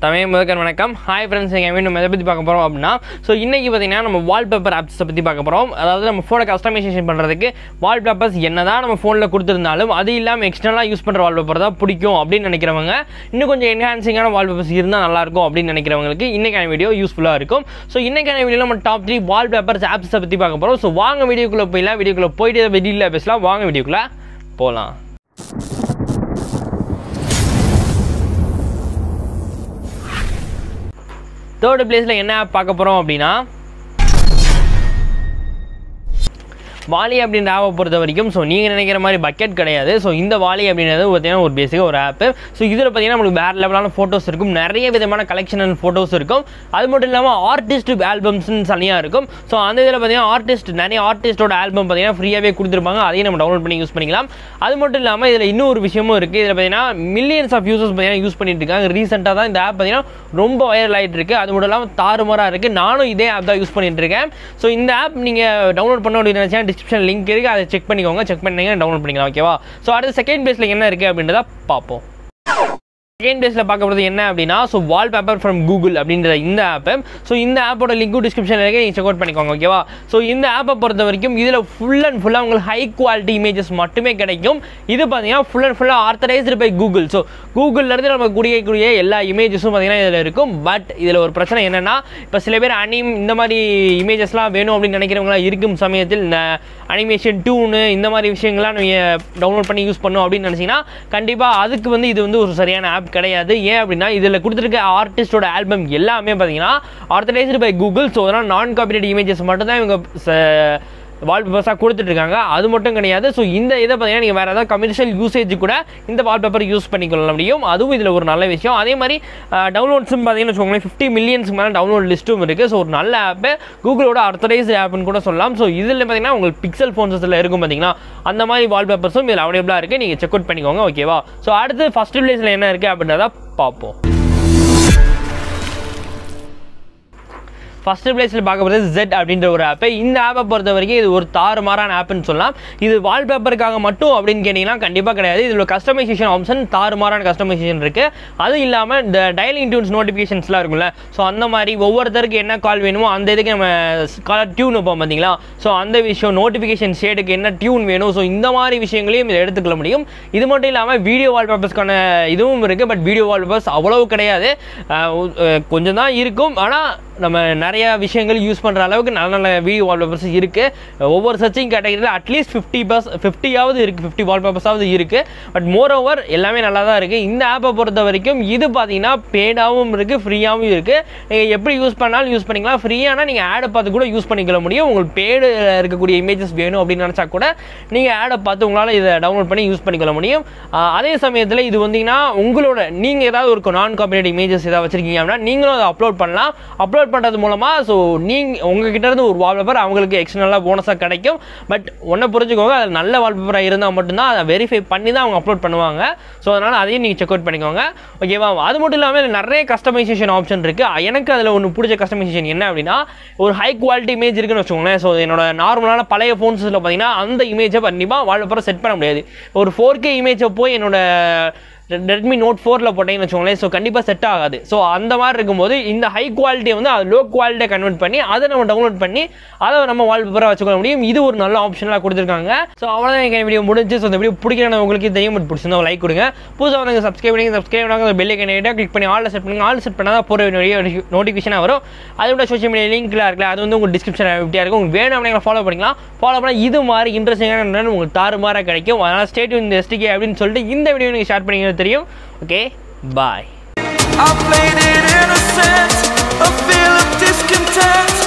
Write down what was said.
தமிழ் முதற்கன் வணக்கம் hi friends எங்கள் மீண்டும் எதை பற்றி பார்க்க போகிறோம் அப்படின்னா ஸோ இன்றைக்கி பார்த்தீங்கன்னா நம்ம வால்பேப்பர் ஆப்ஸை பற்றி பார்க்க போகிறோம் அதாவது நம்ம ஃபோனை கஸ்டமைசேஷன் பண்ணுறதுக்கு வால்பேப்பர்ஸ் என்ன தான் நம்ம ஃபோனில் கொடுத்துருந்தாலும் அது இல்லாமல் எக்ஸ்டர்னலாக யூஸ் பண்ணுற வால்பேப்பர் தான் பிடிக்கும் அப்படின்னு நினைக்கிறவங்க இன்னும் கொஞ்சம் என்ஹான்சிங்கான வால்பேப்பர்ஸ் இருந்தால் நல்லாயிருக்கும் அப்படின்னு நினைக்கிறவங்களுக்கு இன்றைக்கான வீடியோ யூஸ்ஃபுல்லாக இருக்கும் ஸோ இன்றைக்கான வீடியோவில் நம்ம டாப் த்ரீ வால்பேப்பர்ஸ் ஆப்ஸை பற்றி பார்க்க போகிறோம் ஸோ வாங்க வீடியோக்குள்ளே போயிடலாம் வீடியோக்குள்ளே போயிட்டு வெளியில் பேசலாம் வாங்க வீடியோக்குள்ளே போகலாம் தேர்டு பிளேஸில் என்ன ஆப் பார்க்க போகிறோம் அப்படின்னா வாலி அப்படின்ற ஆப்பை பொறுத்த வரைக்கும் ஸோ நீங்கள் நினைக்கிற மாதிரி பக்கெட் கிடையாது ஸோ இந்த வாலி அப்படின்றது பார்த்தீங்கன்னா ஒரு பேசிக்காக ஒரு ஆப்பு ஸோ இதில் பார்த்தீங்கன்னா நம்மளுக்கு வேறு லெவலான ஃபோட்டோஸ் இருக்கும் நிறைய விதமான கலெக்ஷன் அண்ட் ஃபோட்டோஸ் இருக்கும் அது மட்டும் இல்லாமல் ஆர்டிஸ்ட் ஆல்பம்ஸ்னு தனியாக இருக்கும் ஸோ அந்த இதில் பார்த்தீங்கன்னா ஆர்டிஸ்ட் நிறைய ஆர்டிஸ்டோட ஆல்பம் பார்த்தீங்கன்னா ஃப்ரீயாகவே கொடுத்துருப்பாங்க அதையும் நம்ம டவுன்லோட் பண்ணி யூஸ் பண்ணிக்கலாம் அது மட்டும் இல்லாமல் இதில் இன்னும் ஒரு விஷயமும் இருக்குது இதில் பார்த்தீங்கன்னா மில்லியன்ஸ் ஆஃப் யூசர்ஸ் பார்த்தீங்கன்னா யூஸ் பண்ணிட்டு இருக்காங்க ரீசெண்டாக தான் இந்த ஆப் பார்த்தீங்கன்னா ரொம்ப வைரல் ஆகிட்டு இருக்கு அது மட்டும் இல்லாமல் தாறுமாறாக இருக்குது நானும் இதே ஆப் தான் யூஸ் பண்ணிட்டு இருக்கேன் ஸோ இந்த ஆப் நீங்கள் டவுன்லோட் பண்ண அப்படின்னு நினச்சா டிஸ்கிரிப்ஷன் லிங்க் இருக்குது அதை செக் பண்ணிக்கோங்க செக் பண்ணீங்கன்னா டவுன்லோட் பண்ணிக்கலாம் ஓகேவா ஸோ அடுத்து செகண்ட் பேஸில் என்ன இருக்குது அப்படின்றத பார்ப்போம் செகண்ட் பேஸில் பார்க்க போகிறது என்ன அப்படின்னா ஸோ வால்பேப்பர் ஃப்ரம் கூகுள் அப்படின்ற இந்த ஆப்பு ஸோ இந்த ஆப்போட லிங்க்கும் டிஸ்கிரிப்ஷனில் இருக்கு நீங்கள் செக் அவுட் பண்ணிக்கோங்க ஓகேவா ஸோ இந்த ஆப்பை பொறுத்த வரைக்கும் இதில் ஃபுல் அண்ட் ஃபுல்லாக உங்களுக்கு ஹை குவாலிட்டி இமேஜஸ் மட்டுமே கிடைக்கும் இது பார்த்தீங்கன்னா ஃபுல் அண்ட் ஃபுல்லாக ஆர்த்தரைஸ்டு பை கூகுள் ஸோ கூகுள்லேருந்து நம்ம குடிக்கக்கூடிய எல்லா இமேஜஸும் பார்த்தீங்கன்னா இதில் இருக்கும் பட் இதில் ஒரு பிரச்சனை என்னென்னா இப்போ சில பேர் அனிம் இந்த மாதிரி இமேஜஸ்லாம் வேணும் அப்படின்னு நினைக்கிறவங்களாம் இருக்கும் சமயத்தில் இந்த அனிமேஷன் டூனு இந்த மாதிரி விஷயங்கள்லாம் நீங்கள் டவுன்லோட் பண்ணி யூஸ் பண்ணும் அப்படின்னு நினச்சிங்கன்னா கண்டிப்பாக அதுக்கு வந்து இது வந்து ஒரு சரியான ஆப் கிடையாது ஏன் அப்படின்னா இதில் கொடுத்துருக்க ஆர்டிஸ்டோட ஆல்பம் எல்லாமே பார்த்தீங்கன்னா ஆர்த்தரைஸ்டு பை கூகுள் ஸோ அதனால் நான் காப்பிரைட் இமேஜஸ் மட்டும் தான் இவங்க வால்பேப்பர்ஸாக கொடுத்துட்ருக்காங்க அது மட்டும் கிடையாது ஸோ இந்த இதை பார்த்தீங்கன்னா நீங்கள் வேறு ஏதாவது கமர்ஷியல் யூசேஜ் கூட இந்த வால்பேப்பர் யூஸ் பண்ணிக்கொள்ள முடியும் அதுவும் இதில் ஒரு நல்ல விஷயம் அதே மாதிரி டவுன்லோட்ஸும் பார்த்தீங்கன்னு வச்சுக்கோங்களேன் ஃபிஃப்டி மில்லியன்ஸ்க்கு மேலே டவுன்லோட் லிஸ்ட்டும் இருக்குது ஸோ ஒரு நல்ல ஆப்பு கூகுளோட அர்த்தரைஸ்டு ஆப்னு கூட சொல்லலாம் ஸோ இதில் பார்த்தீங்கன்னா உங்களுக்கு பிக்சல் ஃபோன்ஸில் இருக்கும் பார்த்தீங்கன்னா அந்த மாதிரி வால்பேப்பர்ஸும் இதில் அவைலபிளாக இருக்குது நீங்கள் செக் அவுட் பண்ணிக்கோங்க ஓகேவா ஸோ அடுத்து ஃபஸ்ட் பிளேஸில் என்ன இருக்குது அப்படின்றத பார்ப்போம் ஃபஸ்ட்டு பிளேஸில் பார்க்க போகிறது ஜெட் அப்படின்ற ஒரு ஆப்பு இந்த ஆப்பை பொறுத்த வரைக்கும் இது ஒரு தாறுமாறான ஆப்புன்னு சொல்லலாம் இது வால்பேப்பருக்காக மட்டும் அப்படின்னு கேட்டிங்கன்னா கண்டிப்பாக கிடையாது இதில் கஸ்டமைசேஷன் ஆப்ஷன் தாறுமாறான கஸ்டமைசேஷன் இருக்குது அது இல்லாமல் இந்த டயலிங் டியூன்ஸ் நோட்டிஃபிகேஷன்ஸ்லாம் இருக்கும்ல ஸோ அந்த மாதிரி ஒவ்வொருத்தருக்கு என்ன கால் வேணுமோ அந்த இதுக்கு நம்ம காலர் டியூன் வைப்போம் பார்த்தீங்களா ஸோ அந்த விஷயம் நோட்டிஃபிகேஷன் ஷேடுக்கு என்ன டியூன் வேணும் ஸோ இந்த மாதிரி விஷயங்களையும் இதை எடுத்துக்கொள்ள முடியும் இது மட்டும் இல்லாமல் வீடியோ வால்பேப்பர்ஸ்க்கான இதுவும் இருக்குது பட் வீடியோ வால்பேப்பர்ஸ் அவ்வளவு கிடையாது கொஞ்சம் தான் இருக்கும் ஆனால் நம்ம நிறைய விஷயங்கள் யூஸ் பண்ணுற அளவுக்கு நல்ல நல்ல வீடியோ வால்பேப்பர்ஸ் இருக்குது ஒவ்வொரு சர்ச்சிங் கேட்டகரியில் அட்லீஸ்ட் ஃபிஃப்டி பர்ஸ் ஃபிஃப்டியாவது இருக்குது ஃபிஃப்டி வால்பேப்பர்ஸாவது இருக்குது பட் மோர் ஓவர் எல்லாமே நல்லா தான் இருக்குது இந்த ஆப்பை பொறுத்த வரைக்கும் இது பார்த்தீங்கன்னா பேடாகவும் இருக்குது ஃப்ரீயாகவும் இருக்குது நீங்கள் எப்படி யூஸ் பண்ணாலும் யூஸ் பண்ணிக்கலாம் ஃப்ரீயானால் நீங்கள் ஆடை பார்த்து கூட யூஸ் பண்ணிக்கொள்ள முடியும் உங்களுக்கு பேடு இருக்கக்கூடிய இமேஜஸ் வேணும் அப்படின்னு நினச்சா கூட நீங்கள் ஆடை பார்த்து உங்களால் இதை டவுன்லோட் பண்ணி யூஸ் பண்ணிக்கொள்ள முடியும் அதே சமயத்தில் இது வந்தீங்கன்னா உங்களோட நீங்கள் ஏதாவது ஒரு நான் காப்பிரைட் இமேஜஸ் ஏதாவது வச்சுருக்கீங்க அப்படின்னா நீங்களும் அதை அப்லோட் பண்ணலாம் அப்லோட் பண்ணுறது மூலமாக ஸோ நீங்கள் உங்ககிட்ட இருந்து ஒரு வால்பேப்பர் அவங்களுக்கு எக்ஸ்டர்னலாக போனஸாக கிடைக்கும் பட் ஒன்றை புரிஞ்சுக்கோங்க அது நல்ல வால்பேப்பராக இருந்தால் மட்டும்தான் அதை வெரிஃபை பண்ணி தான் அவங்க அப்லோட் பண்ணுவாங்க ஸோ அதனால் அதையும் நீங்கள் செக் அவுட் பண்ணிக்கோங்க ஓகேவா அது மட்டும் இல்லாமல் நிறைய கஸ்டமைசேஷன் ஆப்ஷன் இருக்குது எனக்கு அதில் ஒன்று பிடிச்ச கஸ்டமைசேஷன் என்ன அப்படின்னா ஒரு ஹை குவாலிட்டி இமேஜ் இருக்குன்னு வச்சுக்கோங்களேன் ஸோ என்னோட நார்மலான பழைய ஃபோன்ஸில் பார்த்தீங்கன்னா அந்த இமேஜை கண்டிப்பாக வால்பேப்பரை செட் பண்ண முடியாது ஒரு ஃபோர் கே இமேஜை போய் என்னோட ரெட்மி நோட் ஃபோரில் போட்டீங்கன்னு வச்சுக்கோங்களேன் ஸோ கண்டிப்பாக செட் ஆகாது ஸோ அந்த மாதிரி இருக்கும்போது இந்த ஹை குவாலிட்டியை வந்து அது லோ குவாலிட்டியை கன்வெர்ட் பண்ணி அதை நம்ம டவுன்லோட் பண்ணி அதை நம்ம வால்பேப்பராக வச்சுக்கொள்ள முடியும் இது ஒரு நல்ல ஆப்ஷனாக கொடுத்துருக்காங்க ஸோ அவ்வளோதான் எங்கள் வீடியோ முடிஞ்சு ஸோ இந்த வீடியோ பிடிக்கிறேன் உங்களுக்கு தெரியும் பட் பிடிச்சிருந்தா லைக் கொடுங்க புதுசாக வந்து சப்ஸ்கிரைப் பண்ணி சப்ஸ்கிரைப் பண்ணாங்க பெல் ஐக்கன் கிளிக் பண்ணி ஆல் செட் பண்ணுங்க ஆல் செட் பண்ணால் தான் போகிற வீடியோ நோட்டிஃபிகேஷனாக வரும் அதோட சோஷியல் மீடியா லிங்க்லாம் இருக்குல்ல அது வந்து உங்களுக்கு டிஸ்கிரிப்ஷன் எப்படியா இருக்கும் உங்களுக்கு வேணும் அப்படின்னா ஃபாலோ பண்ணிக்கலாம் ஃபாலோ பண்ணால் இது மாதிரி இன்ட்ரெஸ்டிங்கான உங்களுக்கு தாறுமாறாக கிடைக்கும் அதனால் ஸ்டேட் இந்த எஸ்டிகே அப்படின்னு சொல்லிட்டு இந்த வீடியோ நீங்கள் ஷேர் பண்ணிங்கிறது தெரியும் okay bye I played it innocent, a feel of discontent.